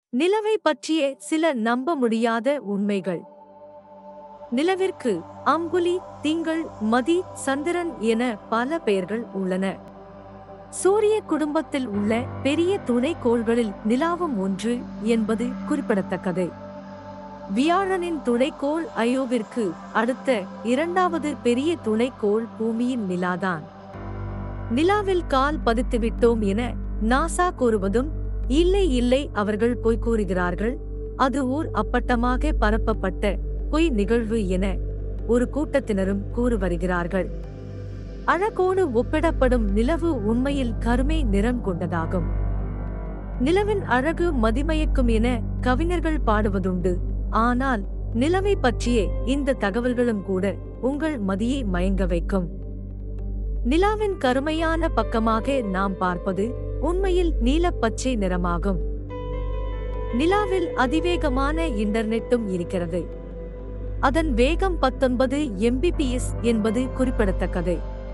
நிலவை பற்றிய சில நம்ப முடியாத உண்மைகள் நிலவிற்கு அம்புலி திங்கள் மதி சந்திரன் என பல பெயர்கள் உள்ளன சூரிய குடும்பத்தில் உள்ள பெரிய துணைக்கோள்களில் நிலாவும் ஒன்று என்பது குறிப்பிடத்தக்கது வியாழனின் துணைக்கோள் அயோவிற்கு அடுத்த இரண்டாவது பெரிய துணைக்கோள் பூமியின் நிலாதான் நிலாவில் கால் பதித்துவிட்டோம் என நாசா கூறுவதும் இல்லை இல்லை அவர்கள் பொய் கூறுகிறார்கள் அது ஊர் அப்பட்டமாக பரப்பப்பட்ட பொய் நிகழ்வு என ஒரு கூட்டத்தினரும் கூறு வருகிறார்கள் அழகோடு ஒப்பிடப்படும் நிலவு உண்மையில் கருமை நிறம் கொண்டதாகும் நிலவின் அழகு மதிமயக்கும் என கவிஞர்கள் பாடுவதுண்டு ஆனால் நிலவை பற்றிய இந்த தகவல்களும் கூட உங்கள் மதியை மயங்க வைக்கும் நிலாவின் கருமையான பக்கமாக நாம் பார்ப்பது உண்மையில் நீலப்பச்சை நிறமாகும் நிலாவில் அதிவேகமான இன்டர்நெட்டும் இருக்கிறது அதன் வேகம் பத்தொன்பது எம்பிபிஎஸ் என்பது குறிப்பிடத்தக்கது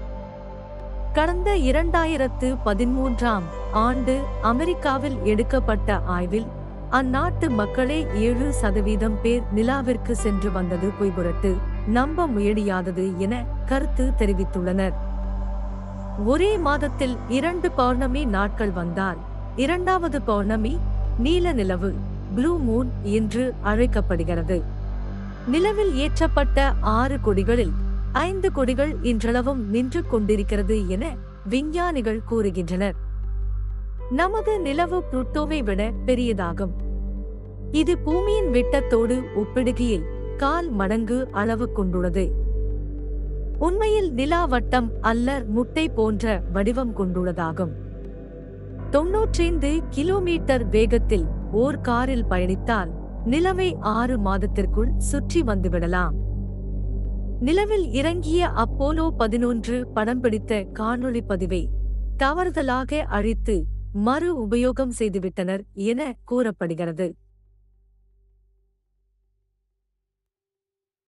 கடந்த இரண்டாயிரத்து பதிமூன்றாம் ஆண்டு அமெரிக்காவில் எடுக்கப்பட்ட ஆய்வில் அந்நாட்டு மக்களே ஏழு சதவீதம் பேர் நிலாவிற்கு சென்று வந்தது பொய்புரட்டு நம்ப முடியாதது என கருத்து தெரிவித்துள்ளனர் ஒரே மாதத்தில் இரண்டு பௌர்ணமி நாட்கள் வந்தால் இரண்டாவது பௌர்ணமி நீல நிலவு ப்ளூ மூன் என்று அழைக்கப்படுகிறது நிலவில் ஏற்றப்பட்ட ஆறு கொடிகளில் ஐந்து கொடிகள் இன்றளவும் நின்று கொண்டிருக்கிறது என விஞ்ஞானிகள் கூறுகின்றனர் நமது நிலவு புளூட்டோவை விட பெரியதாகும் இது பூமியின் விட்டத்தோடு ஒப்பிடுகையில் கால் மடங்கு அளவு கொண்டுள்ளது உண்மையில் நிலா வட்டம் அல்ல முட்டை போன்ற வடிவம் கொண்டுள்ளதாகும் தொன்னூற்றைந்து கிலோமீட்டர் வேகத்தில் ஓர் காரில் பயணித்தால் நிலவை ஆறு மாதத்திற்குள் சுற்றி வந்துவிடலாம் நிலவில் இறங்கிய அப்போலோ பதினொன்று படம் பிடித்த காணொளி பதிவை தவறுதலாக அழித்து மறு உபயோகம் செய்துவிட்டனர் என கூறப்படுகிறது